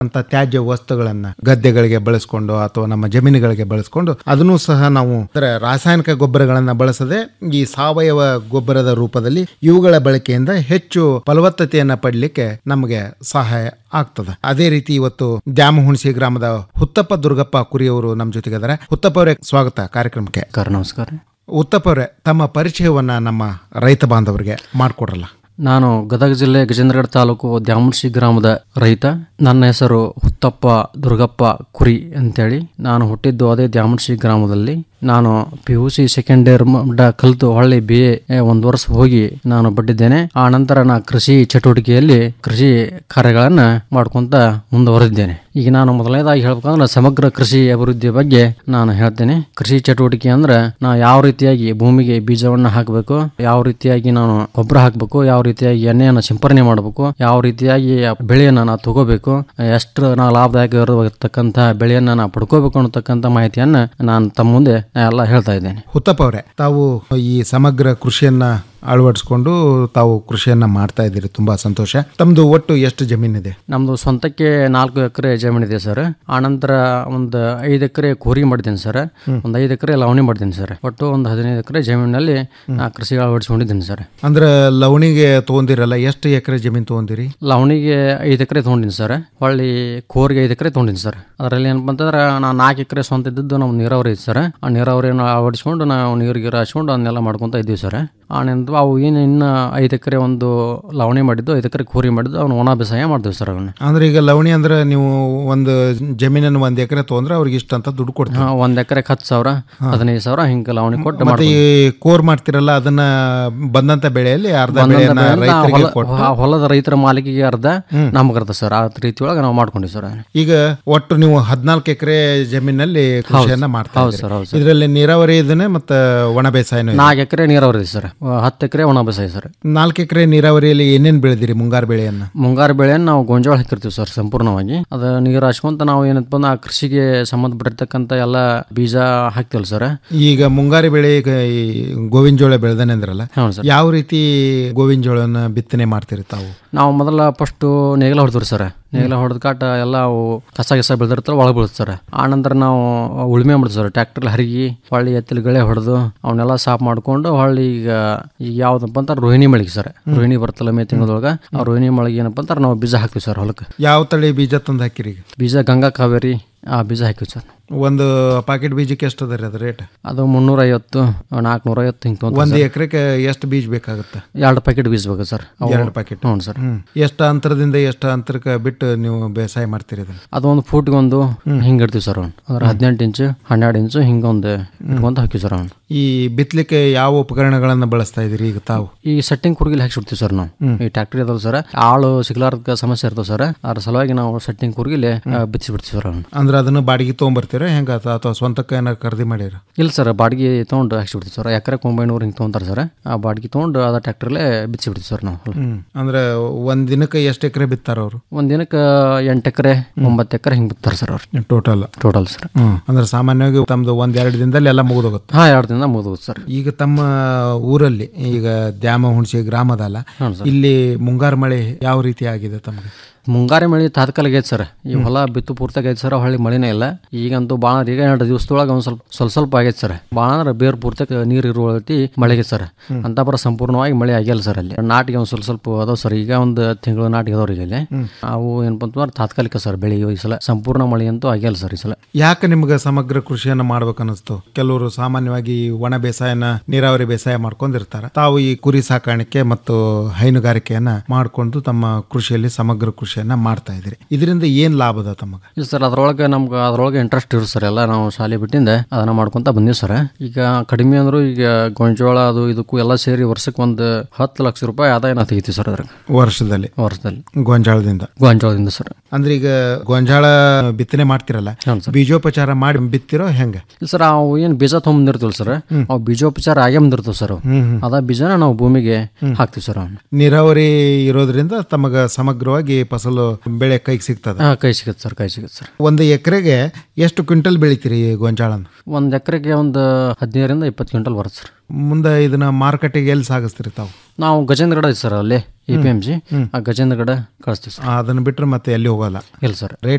ಅಂತ ತ್ಯಾಜ್ಯ ವಸ್ತುಗಳನ್ನ ಗದ್ದೆಗಳಿಗೆ ಬಳಸ್ಕೊಂಡು ಅಥವಾ ನಮ್ಮ ಜಮೀನುಗಳಿಗೆ ಬಳಸ್ಕೊಂಡು ಅದನ್ನು ಸಹ ನಾವು ಅಂದ್ರೆ ರಾಸಾಯನಿಕ ಗೊಬ್ಬರಗಳನ್ನ ಬಳಸದೆ ಈ ಸಾವಯವ ಗೊಬ್ಬರದ ರೂಪದಲ್ಲಿ ಇವುಗಳ ಬಳಕೆಯಿಂದ ಹೆಚ್ಚು ಫಲವತ್ತತೆಯನ್ನ ಪಡಲಿಕ್ಕೆ ನಮಗೆ ಸಹಾಯ ಆಗ್ತದೆ ಅದೇ ರೀತಿ ಇವತ್ತು ದ್ಯಾಮಹುಣಸಿ ಗ್ರಾಮದ ಹುತ್ತಪ್ಪ ದುರ್ಗಪ್ಪ ಕುರಿಯವರು ನಮ್ಮ ಜೊತೆಗಿದ್ದಾರೆ ಹುತ್ತಪ್ಪ ಅವರೇ ಸ್ವಾಗತ ಕಾರ್ಯಕ್ರಮಕ್ಕೆ ನಮಸ್ಕಾರ ಉತ್ತಪ್ಪ ಅವರೇ ತಮ್ಮ ಪರಿಚಯವನ್ನ ನಮ್ಮ ರೈತ ಬಾಂಧವರಿಗೆ ಮಾಡಿಕೊಡ್ರಲ್ಲ ನಾನು ಗದಗ ಜಿಲ್ಲೆ ಗಜೇಂದ್ರಗಢ ತಾಲೂಕು ದ್ಯಾಮುರ್ಶಿ ಗ್ರಾಮದ ರೈತ ನನ್ನ ಹೆಸರು ಹುತ್ತಪ್ಪ ದುರ್ಗಪ್ಪ ಕುರಿ ಅಂತೇಳಿ ನಾನು ಹುಟ್ಟಿದ್ದು ಅದೇ ದ್ಯಾಮುರ್ಶಿ ಗ್ರಾಮದಲ್ಲಿ ನಾನು P U C second year ಮಟ್ಟ ಕಲಿತು ಹೊಳ್ಳಿ ಬಿ ಎ ಒಂದು ವರ್ಷ ಹೋಗಿ ನಾನು ಬಿಟ್ಟಿದ್ದೇನೆ ಆ ನಂತರ ನಾ ಕೃಷಿ ಚಟುವಟಿಕೆಯಲ್ಲಿ ಕೃಷಿ ಕಾರ್ಯಗಳನ್ನ ಮಾಡ್ಕೊಂತ ಮುಂದುವರೆದಿದ್ದೇನೆ ಈಗ ನಾನು ಮೊದಲನೇದಾಗಿ ಹೇಳ್ಬೇಕಂದ್ರೆ ಸಮಗ್ರ ಕೃಷಿ ಅಭಿವೃದ್ಧಿ ಬಗ್ಗೆ ನಾನು ಹೇಳ್ತೇನೆ ಕೃಷಿ ಚಟುವಟಿಕೆ ಅಂದ್ರೆ ನಾ ಯಾವ ರೀತಿಯಾಗಿ ಭೂಮಿಗೆ ಬೀಜವನ್ನ ಹಾಕಬೇಕು ಯಾವ ರೀತಿಯಾಗಿ ನಾನು ಗೊಬ್ಬರ ಹಾಕಬೇಕು ಯಾವ ರೀತಿಯಾಗಿ ಎಣ್ಣೆಯನ್ನು ಸಿಂಪರಣೆ ಮಾಡಬೇಕು ಯಾವ ರೀತಿಯಾಗಿ ಆ ಬೆಳೆಯನ್ನ ನಾ ತಗೋಬೇಕು ಎಷ್ಟು ನಾ ಲಾಭದಾಯಕ ಇರತಕ್ಕಂಥ ಬೆಳೆಯನ್ನ ನಾ ಪಡ್ಕೋಬೇಕು ಅನ್ನತಕ್ಕಂಥ ಮಾಹಿತಿಯನ್ನ ನಾನು ತಮ್ಮ ಮುಂದೆ ಎಲ್ಲ ಹೇಳ್ತಾ ಇದ್ದೇನೆ ಹುತ್ತಪ್ಪ ಅವರೇ ತಾವು ಈ ಸಮಗ್ರ ಕೃಷಿಯನ್ನ ಅಳವಡಿಸ್ಕೊಂಡು ತಾವು ಕೃಷಿಯನ್ನ ಮಾಡ್ತಾ ಇದ್ದೀರಿ ತುಂಬಾ ಸಂತೋಷ ತಮ್ದು ಒಟ್ಟು ಎಷ್ಟು ಜಮೀನಿದೆ ನಮ್ದು ಸ್ವಂತಕ್ಕೆ ನಾಲ್ಕು ಎಕರೆ ಜಮೀನಿದೆ ಸರ್ ಆನಂತರ ಒಂದು ಐದು ಎಕರೆ ಕೂರಿ ಮಾಡಿದ್ದೀನಿ ಸರ್ ಒಂದು ಐದು ಎಕರೆ ಲವಣಿ ಮಾಡಿದ್ದೀನಿ ಸರ್ ಒಟ್ಟು ಒಂದು ಹದಿನೈದು ಎಕರೆ ಜಮೀನಿನಲ್ಲಿ ನಾ ಕೃಷಿ ಅಳವಡಿಸ್ಕೊಂಡಿದ್ದೀನಿ ಸರ್ ಅಂದ್ರ ಲವಣಿಗೆ ತಗೊಂಡಿರಲ್ಲ ಎಷ್ಟು ಎಕರೆ ಜಮೀನು ತಗೊಂಡಿರಿ ಲವಣಿಗೆ ಐದು ಎಕರೆ ತೊಗೊಂಡಿನಿ ಸರ್ ಹೊಳ್ಳಿ ಕೋರಿಗೆ ಐದು ಎಕರೆ ತೊಗೊಂಡಿನಿ ಸರ್ ಅದರಲ್ಲಿ ಏನಪ್ಪ ಅಂತಂದ್ರೆ ನಾನು ನಾಲ್ಕು ಎಕರೆ ಸ್ವಂತ ಇದ್ದದ್ದು ನಮ್ಮ ನೀರಾವರಿ ಐತೆ ಸರ್ ಆ ನೀರಾವರಿಯನ್ನು ಅಳವಡಿಸ್ಕೊಂಡು ನಾವು ನೀರು ಗೀರು ಹಾಸ್ಕೊಂಡು ಅದನ್ನೆಲ್ಲ ಮಾಡ್ಕೊತ ಇದ್ದೀವಿ ಸರ್ ಆನಂತರ ಅವು ಏನು ಇನ್ನು ಐದು ಎಕರೆ ಒಂದು ಲವಣಿ ಮಾಡಿದ್ದು ಐದು ಎಕರೆ ಕೂರಿ ಮಾಡಿದ್ದು ಅವ್ನು ಒಣ ಬೇಸಾಯ ಮಾಡ್ತೀವಿ ಸರ್ ಅವನ್ನ ಅಂದ್ರೆ ಈಗ ಲವಣಿ ಅಂದ್ರೆ ನೀವು ಒಂದು ಜಮೀನನ್ನು ಒಂದ್ ಎಕರೆ ತಗೊಂಡ್ರೆ ಅವ್ರಿಗೆ ಇಷ್ಟ ಅಂತ ದುಡ್ಡು ಕೊಡ್ತಾರೆ ಒಂದು ಎಕರೆ ಹತ್ತು ಸಾವಿರ ಹದಿನೈದು ಸಾವಿರ ಹಿಂಗೆ ಲವಣಿ ಕೊಟ್ಟು ಮತ್ತೆ ಈ ಕೋರ್ ಮಾಡ್ತಿರಲ್ಲ ಅದನ್ನ ಬಂದಂತ ಬೆಳೆಯಲ್ಲಿ ಅರ್ಧ ಬೆಳೆಯನ್ನ ರೈತರಿಗೆ ಕೊಟ್ಟು ಆ ಹೊಲದ ರೈತರ ಮಾಲೀಕಿಗೆ ಅರ್ಧ ನಮ್ಗೆ ಅರ್ಧ ಸರ್ ಆ ರೀತಿ ಒಳಗೆ ನಾವು ಮಾಡ್ಕೊಂಡಿವಿ ಸರ್ ಈಗ ಒಟ್ಟು ನೀವು ಹದಿನಾಲ್ಕು ಎಕರೆ ಜಮೀನಲ್ಲಿ ಕೃಷಿಯನ್ನ ಮಾಡ್ತಾ ಹೌದು ಇದ್ದೀರಿ. ಸರ್ ಹೌದು ಸರ್ ಇದರಲ್ಲಿ ನೀರಾವರಿ ಇದನ್ನೇ ಮತ್ತೆ ಒಣ ಬೇಸಾಯನೂ ಇದೆ. ನಾಲ್ಕು ಎಕರೆ ನೀರಾವರಿ ಇದೆ ಸರ್ ಹತ್ತು ಎಕರೆ ಒಣ ಬೇಸಾಯ ಸರ್ ನಾಲ್ಕು ಎಕರೆ ನೀರಾವರಿಯಲ್ಲಿ ಏನೇನ್ ಬೆಳೆದಿರಿ ಮುಂಗಾರು ಬೆಳೆಯನ್ನ ಮುಂಗಾರು ಬೆಳೆಯನ್ನು ನಾವು ಗೋಂಜಾಳ ಹಾಕಿರ್ತೀವಿ ಸರ್ ಸಂಪೂರ್ಣವಾಗಿ ಅದು ನೀರು ಹಾಸ್ಕೊಂತ ನಾವು ಏನಪ್ಪ ಅಂದ್ರೆ ಆ ಕೃಷಿಗೆ ಸಂಬಂಧಪಟ್ಟಿರ್ತಕ್ಕಂಥ ಎಲ್ಲ ಬೀಜ ಹಾಕ್ತೀವಲ್ಲ ಸರ್ ಈಗ ಮುಂಗಾರು ಬೆಳೆ ಈಗ ಈ ಗೋವಿನ ಜೋಳ ಬೆಳೆದಾನೆ ಅಂದ್ರಲ್ಲ ಹೌದು ಸರ್ ಯಾವ ರೀತಿ ಗೋವಿನ ಜೋಳನ ಬಿತ್ತನೆ ಮಾಡ್ತೀರಿ ತಾವು ನಾವು ಮೊದಲ ಫಸ್ಟು ನೇಗಿಲ ಹೊಡೆದ್ರಿ ಸರ್ ನೇಗಿಲ ಹೊಡೆದ ಕಾಟ ಎಲ್ಲ ಅವು ಕಸ ಗಿಸ ಬೆಳೆದಿರ್ತಾರೆ ಒಳಗೆ ಬೀಳುತ್ತೆ ಸರ್ ಆ ನಂತರ ನಾವು ಉಳುಮೆ ಮಾಡ್ತೀವಿ ಸರ್ ಟ್ಯಾಕ್ಟ್ರಲ್ಲಿ ಹರಿಗಿ ಹೊಳ್ಳಿ ಎತ್ತಲು ಗಳೆ ಹೊಡೆದು ಅವನ್ನೆಲ್ಲ ಸಾಫ್ ಮಾಡ್ಕೊಂಡು ಹೊಳ್ಳಿ ಈಗ ಈಗ ಯಾವ್ದಪ್ಪ ಅಂತ ರೋಹಿಣಿ ಮಳಿಗೆ ಸರ್ ರೋಹಿಣಿ ಬರ್ತಲ್ಲ ಮೇ ತಿಂಗಳೊಳಗೆ ಆ ರೋಹಿಣಿ ಮಳಿಗೆ ಏನಪ್ಪ ಅಂತಾರೆ ನಾವು ಬೀಜ ಹಾಕ್ತೀವಿ ಸರ್ ಹೊಲಕ್ಕೆ ಯಾವ ತಳಿ ಬೀಜ ತಂದು ಹಾಕಿರಿ ಈಗ ಬೀಜ ಗಂಗಾ ಕಾವೇರಿ ಆ ಬೀಜ ಹಾಕಿವಿ ಸರ್ ಒಂದು ಪಾಕೆಟ್ ಬೀಜಕ್ಕೆ ಎಷ್ಟು ಅದ ರೀ ಅದು ರೇಟ್ ಅದು ಮುನ್ನೂರ ಐವತ್ತು ನಾಲ್ಕುನೂರ ಐವತ್ತು ಹಿಂಗೆ ತೊಗೊಂತ ಒಂದು ಎಕರೆಗೆ ಎಷ್ಟು ಬೀಜ ಬೇಕಾಗುತ್ತೆ ಎರಡು ಪ್ಯಾಕೆಟ್ ಬೀಜ ಬೇಕು ಸರ್ ಅವು- ಎರಡು ಪ್ಯಾಕೆಟ್ ಹ್ಞೂ ಸರ್ ಹ್ಮ್ ಎಷ್ಟು ಅಂತರದಿಂದ ಎಷ್ಟು ಅಂತರಕ್ಕೆ ಬಿಟ್ಟು ನೀವು ಬೇಸಾಯ ಮಾಡ್ತೀರಿ ಅದನ್ನ ಅದು ಒಂದು ಫೂಟ್ಗೆ ಒಂದು ಹಿಂಗೆ ಇಡ್ತೀವಿ ಸರ್ ಅವ್ನು ಅಂದ್ರೆ ಹದಿನೆಂಟು ಇಂಚು ಹನ್ನೆರಡು ಇಂಚು ಹಿಂಗೆ ಒಂದು ಇಟ್ಕೊಂತ ಹಾಕಿವಿ ಸರ್ ಅವ್ನು ಈ ಬಿತ್ತಲಿಕ್ಕೆ ಯಾವ ಉಪಕರಣಗಳನ್ನ ಬಳಸ್ತಾ ಇದ್ದೀರಿ ಈಗ ತಾವು ಈ ಸೆಟ್ಟಿಂಗ್ ಕುರ್ಗಿಲಿ ಹಾಕ್ಸಿಡ್ತೀವಿ ಸರ್ ನಾವು ಈ ಟ್ಯಾಕ್ಟ್ರಿ ಅದಾವ ಸರ್ ಆಳು ಸಿಗ್ಲಾರ್ದ ಸಮಸ್ಯೆ ಇರ್ತಾವ ಸರ್ ಅದ್ರ ಸಲುವಾಗಿ ನಾವು ಸೆಟ್ಟಿಂಗ್ ಕುರ್ಗಿಲಿ ಬಿಚ್ಚಿ ಬಿಡ್ತೀವಿ ಸರ್ ಅವ್ನು ಅಂದ್ರೆ ಅದನ್ನ ಬಾಡಿಗೆ ತೊಗೊಂಬರ್ತೀರ ಹೆಂಗ ಅಥವಾ ಸ್ವಂತಕ್ಕೆ ಏನಾರು ಖರೀದಿ ಮಾಡಿರ ಇಲ್ಲ ಸರ್ ಬಾಡಿಗೆ ತೊಗೊಂಡು ಹಾಕ್ಸಿಬಿಡ್ತೀವಿ ಸರ್ ಎಕರೆ ಒಂಬೈನೂರು ಹಿಂಗೆ ತೊಗೊಂತಾರೆ ಸರ್ ಆ ಬಾಡಿಗೆ ತೊಗೊಂಡು ಅದ ಟ್ಯಾಕ್ಟ್ರಲ್ಲೇ ಬಿಚ್ಚಿ ಬಿಡ್ತೀವಿ ಸರ್ ನಾವು ಹ್ಮ್ ಅಂದ್ರೆ ಒಂದ್ ದಿನಕ್ಕೆ ಎಷ್ಟು ಎಕರೆ ಬಿತ್ತಾರ ಅವರು ಒಂದು ದಿನಕ್ಕೆ ಎಂಟು ಎಕರೆ ಒಂಬತ್ತು ಎಕರೆ ಹಿಂಗೆ ಬಿತ್ತಾರೆ ಸರ್ ಅವ್ರು ಟೋಟಲ್ ಟೋಟಲ್ ಸರ್ ಹ್ಮ್ ಅಂದ್ರೆ ಸಾಮಾನ್ಯವಾಗಿ ತಮ್ದು ಒಂದ್ ಎರಡು ದಿನದಲ್ಲಿ ಎಲ್ಲ ಮುಗಿದೋಗುತ್ತೆ ಹಾಂ ಎರಡು ದಿನ ಮುಗಿದು ಸರ್ ಈಗ ತಮ್ಮ ಊರಲ್ಲಿ ಈಗ ದ್ಯಾಮ ಹುಣಸಿ ಗ್ರಾಮದಲ್ಲ ಹ್ಞೂ ಸರ್ ಇಲ್ಲಿ ಮುಂಗಾರು ಮಳೆ ಯಾವ ರೀತಿ ಆಗಿದೆ ತಮಗೆ ಮುಂಗಾರಿ ಮಳೆ ತಾತ್ಕಾಲಿಕ ಐತೆ ಸರ್ ಈ ಹೊಲ ಬಿತ್ತು ಪೂರ್ತಿಯಾಗಿ ಐತೆ ಸರ್ ಹೊಳ್ಳಿ ಮಳೆನೇ ಇಲ್ಲ ಈಗಂತೂ ಭಾಳ ಈಗ ಎರಡು ದಿವಸದೊಳಗೆ ಒಂದು ಸ್ವಲ್ಪ ಸ್ವಲ್ಪ ಸ್ವಲ್ಪ ಆಗೈತೆ ಸರ್ ಭಾಳ ಅಂದ್ರೆ ಬೇರೆ ಪೂರ್ತಿಯಾಗಿ ನೀರು ಇರುವತಿ ಮಳೆಗೆ ಸರ್ ಅಂತ ಬರ ಸಂಪೂರ್ಣವಾಗಿ ಮಳೆ ಆಗಿಲ್ಲ ಸರ್ ಅಲ್ಲಿ ನಾಟಿಗೆ ಒಂದು ಸ್ವಲ್ಪ ಸ್ವಲ್ಪ ಅದಾವ ಸರ್ ಈಗ ಒಂದು ತಿಂಗಳು ನಾಟಿಗೆ ಅದಾವ್ರಿ ಇಲ್ಲಿ ಅವು ಏನಪ್ಪ ಅಂತಂದ್ರೆ ತಾತ್ಕಾಲಿಕ ಸರ್ ಬೆಳೆ ಈ ಸಲ ಸಂಪೂರ್ಣ ಮಳೆ ಅಂತೂ ಆಗಿಲ್ಲ ಸರ್ ಈ ಸಲ ಯಾಕೆ ನಿಮ್ಗೆ ಸಮಗ್ರ ಕೃಷಿಯನ್ನ ಮಾಡ್ಬೇಕನ್ನಿಸ್ತು ಕೆಲವರು ಸಾಮಾನ್ಯವಾಗಿ ಒಣ ಬೇಸಾಯನ ನೀರಾವರಿ ಬೇಸಾಯ ಮಾಡ್ಕೊಂಡಿರ್ತಾರೆ ತಾವು ಈ ಕುರಿ ಸಾಕಾಣಿಕೆ ಮತ್ತು ಹೈನುಗಾರಿಕೆಯನ್ನ ಮಾಡ್ಕೊಂಡು ತಮ್ಮ ಕೃಷಿಯಲ್ಲಿ ಸಮಗ್ರ ಕೃಷಿಯನ್ನ ಮಾಡ್ತಾ ಇದ್ರಿ ಇದರಿಂದ ಏನ್ ಲಾಭದ ತಮಗ ಇಲ್ಲ ಸರ್ ಅದ್ರೊಳಗೆ ನಮ್ಗೆ ಅದ್ರೊಳಗೆ ಇಂಟ್ರೆಸ್ಟ್ ಇರುತ್ತೆ ಸರ್ ಎಲ್ಲ ನಾವು ಶಾಲೆ ಬಿಟ್ಟಿಂದ ಅದನ್ನ ಮಾಡ್ಕೊಂತ ಬಂದೀವಿ ಸರ್ ಈಗ ಕಡಿಮೆ ಅಂದ್ರು ಈಗ ಗೊಂಜೋಳ ಅದು ಇದಕ್ಕೂ ಎಲ್ಲ ಸೇರಿ ವರ್ಷಕ್ಕೆ ಒಂದು ಹತ್ತು ಲಕ್ಷ ರೂಪಾಯಿ ಆದಾಯ ನಾವು ತೆಗಿತೀವಿ ಸರ್ ಅದ್ರಾಗ ವರ್ಷದಲ್ಲಿ ವರ್ಷದಲ್ಲಿ ಗೊಂಜಾಳದಿಂದ ಗೊಂಜೋಳದಿಂದ ಸರ್ ಅಂದ್ರೆ ಈಗ ಗೊಂಜಾಳ ಬಿತ್ತನೆ ಮಾಡ್ತಿರಲ್ಲ ಹೌದು ಸರ್ ಬೀಜೋಪಚಾರ ಮಾಡಿ ಬಿತ್ತಿರೋ ಹೆಂಗ ಇಲ್ಲ ಸರ್ ಅವು ಏನು ಬೀಜ ತೊಗೊಂಬಂದಿರ್ತೀವಲ್ಲ ಸರ್ ಅವು ಬೀಜೋಪಚಾರ ಆಗೇ ಬಂದಿರ್ತಾವೆ ಸರ್ ಅವು ಹ್ಮ್ ಹ್ಮ್ ಅದ ಬೀಜನ ನಾವು ಭೂಮಿಗೆ ಹಾಕ್ತೀವಿ ಸರ್ ಅವನ್ನ ನೀರಾವರಿ ಇರೋದ್ರಿಂದ ತಮಗ ಸಮಗ್ರವಾಗಿ ಫಸಲು ಫಸಲು ಬೆಳೆ ಕೈಗೆ ಸಿಗ್ತದೆ ಹಾಂ ಕೈ ಸಿಗುತ್ತೆ ಸರ್ ಕೈ ಸಿಗುತ್ತೆ ಸರ್ ಒಂದು ಎಕರೆಗೆ ಎಷ್ಟು ಕ್ವಿಂಟಲ್ ಬೆಳಿತೀರಿ ಈ ಗೊಂಜಾಳನ ಒಂದು ಎಕರೆಗೆ ಒಂದು ಹದಿನೈದರಿಂದ ಇಪ್ಪತ್ತು ಕ್ವಿಂಟಲ್ ಬರುತ್ತೆ ಸರ್ ಮುಂದೆ ಇದನ್ನ ಮಾರ್ಕೆಟಿಗೆ ಎಲ್ಲಿ ಸಾಗಿಸ್ತೀರಿ ತಾವು ನಾವು ಗಜೇಂದ್ರಗಡ ಐತೆ ಸರ್ ಅಲ್ಲಿ ಎ ಪಿ ಎಮ್ ಜಿ ಆ ಗಜೇಂದ್ರಗಡ ಕಳಿಸ್ತೀವಿ ಸರ್ ಅದನ್ನ ಬಿಟ್ರೆ ಮತ್ತೆ ಎಲ್ಲಿ ಹೋಗಲ್ಲ ಇಲ್ಲ ಸರ್ ರೇಟ್